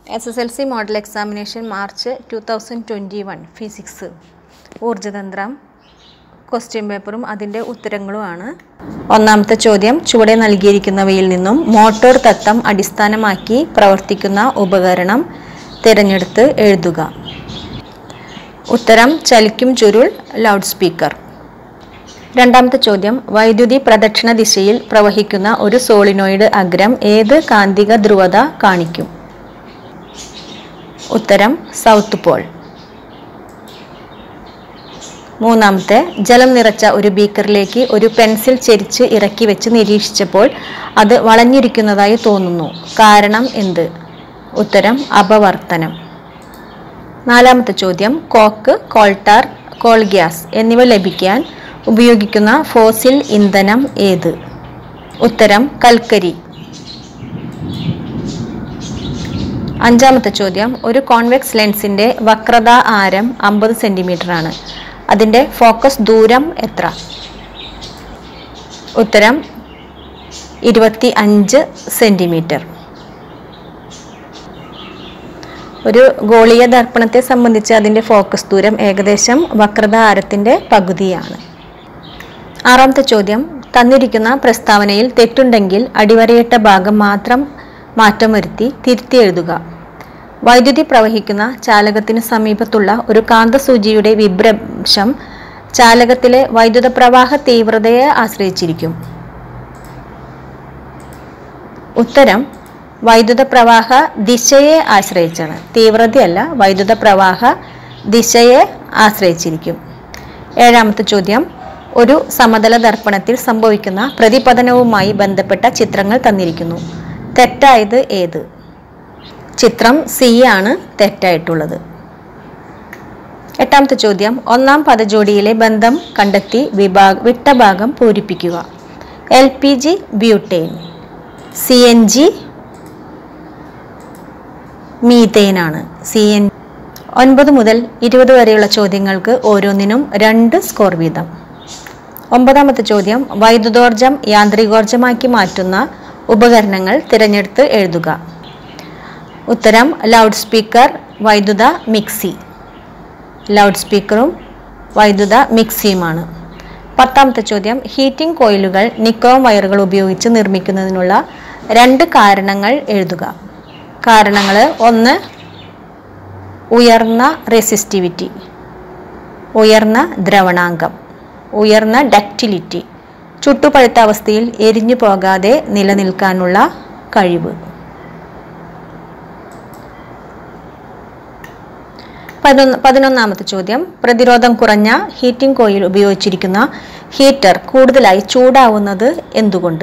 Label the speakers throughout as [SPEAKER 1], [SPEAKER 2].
[SPEAKER 1] S S L C model examination March two thousand twenty one physics ഊർജ്ജതന്ത്രം question പേപ്പറും അതിൻ്റെ ഉത്തരങ്ങളുമാണ് ഒന്നാമത്തെ ചോദ്യം ചുവടെ നൽകിയിരിക്കുന്നവയിൽ നിന്നും മോട്ടോർ തത്വം അടിസ്ഥാനമാക്കി പ്രവർത്തിക്കുന്ന ഉപകരണം തിരഞ്ഞെടുത്ത് എഴുതുക ഉത്തരം ചലിക്കും ചുരുൾ ലൗഡ് സ്പീക്കർ രണ്ടാമത്തെ ചോദ്യം വൈദ്യുതി പ്രദക്ഷിണ ദിശയിൽ പ്രവഹിക്കുന്ന ഒരു സോളിനോയിഡ് അഗ്രം ഏത് കാന്തിക ധ്രുവത കാണിക്കും ഉത്തരം സൗത്ത് പോൾ മൂന്നാമത്തെ ജലം നിറച്ച ഒരു ബീക്കറിലേക്ക് ഒരു പെൻസിൽ ചെരിച്ച് ഇറക്കി വെച്ച് നിരീക്ഷിച്ചപ്പോൾ അത് വളഞ്ഞിരിക്കുന്നതായി തോന്നുന്നു കാരണം എന്ത് ഉത്തരം അപവർത്തനം നാലാമത്തെ ചോദ്യം കോക്ക് കോൾട്ടാർ കോൾ ഗ്യാസ് എന്നിവ ലഭിക്കാൻ ഉപയോഗിക്കുന്ന ഫോസിൽ ഇന്ധനം ഏത് ഉത്തരം കൽക്കരി അഞ്ചാമത്തെ ചോദ്യം ഒരു കോൺവെക്സ് ലെൻസിന്റെ വക്രത ആരം അമ്പത് സെന്റിമീറ്റർ ആണ് അതിന്റെ ഫോക്കസ് ദൂരം എത്ര ഉത്തരം ഇരുപത്തി അഞ്ച് സെന്റിമീറ്റർ ഒരു ഗോളീയ ദർപ്പണത്തെ സംബന്ധിച്ച് അതിന്റെ ഫോക്കസ് ദൂരം ഏകദേശം വക്രത ആരത്തിന്റെ പകുതിയാണ് ആറാമത്തെ ചോദ്യം തന്നിരിക്കുന്ന പ്രസ്താവനയിൽ തെറ്റുണ്ടെങ്കിൽ അടിവരയിട്ട ഭാഗം മാത്രം മാറ്റം വരുത്തി തിരുത്തി എഴുതുക വൈദ്യുതി പ്രവഹിക്കുന്ന ചാലകത്തിന് സമീപത്തുള്ള ഒരു കാന്തസൂചിയുടെ വിഭ്രംശം ചാലകത്തിലെ വൈദ്യുത പ്രവാഹ തീവ്രതയെ ആശ്രയിച്ചിരിക്കും ഉത്തരം വൈദ്യുത പ്രവാഹ ദിശയെ ആശ്രയിച്ചാണ് തീവ്രതയല്ല വൈദ്യുത പ്രവാഹ ദിശയെ ആശ്രയിച്ചിരിക്കും ഏഴാമത്തെ ചോദ്യം ഒരു സമതല ദർപ്പണത്തിൽ സംഭവിക്കുന്ന പ്രതിപതനവുമായി ബന്ധപ്പെട്ട ചിത്രങ്ങൾ തന്നിരിക്കുന്നു തെറ്റായത് ഏത് ചിത്രം സി ആണ് തെറ്റായിട്ടുള്ളത് എട്ടാമത്തെ ചോദ്യം ഒന്നാം പദജോഡിയിലെ ബന്ധം കണ്ടെത്തി വിഭാഗ വിട്ട ഭാഗം പൂരിപ്പിക്കുക L P G butane C N G മീതേനാണ് സി എൻ ഒൻപത് മുതൽ ഇരുപത് വരെയുള്ള ചോദ്യങ്ങൾക്ക് ഓരോന്നിനും രണ്ട് സ്കോർ വീതം ഒമ്പതാമത്തെ ചോദ്യം വൈദ്യുതോർജം യാന്ത്രികോർജമാക്കി മാറ്റുന്ന ഉപകരണങ്ങൾ തിരഞ്ഞെടുത്ത് എഴുതുക ഉത്തരം ലൗഡ് സ്പീക്കർ വൈദ്യുത മിക്സി ലൗഡ് സ്പീക്കറും വൈദ്യുത മിക്സിയുമാണ് പത്താമത്തെ ചോദ്യം ഹീറ്റിംഗ് കോയിലുകൾ നിക്കോം വയറുകൾ ഉപയോഗിച്ച് നിർമ്മിക്കുന്നതിനുള്ള രണ്ട് കാരണങ്ങൾ എഴുതുക കാരണങ്ങൾ ഒന്ന് ഉയർന്ന റെസിസ്റ്റിവിറ്റി ഉയർന്ന ദ്രവണാങ്കം ഉയർന്ന ഡക്റ്റിലിറ്റി ചുട്ടുപഴുത്ത അവസ്ഥയിൽ എരിഞ്ഞു പോകാതെ നിലനിൽക്കാനുള്ള കഴിവ് പതിനൊന്ന് പതിനൊന്നാമത്തെ ചോദ്യം പ്രതിരോധം കുറഞ്ഞ ഹീറ്റിംഗ് കോയിൽ ഉപയോഗിച്ചിരിക്കുന്ന ഹീറ്റർ കൂടുതലായി ചൂടാവുന്നത് എന്തുകൊണ്ട്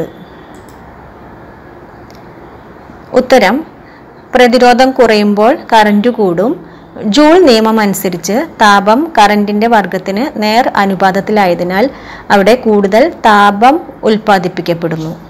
[SPEAKER 1] ഉത്തരം പ്രതിരോധം കുറയുമ്പോൾ കറന്റ് കൂടും ജൂൾ നിയമം അനുസരിച്ച് താപം കറന്റിന്റെ വർഗത്തിന് നേർ അനുപാതത്തിലായതിനാൽ അവിടെ കൂടുതൽ താപം ഉൽപ്പാദിപ്പിക്കപ്പെടുന്നു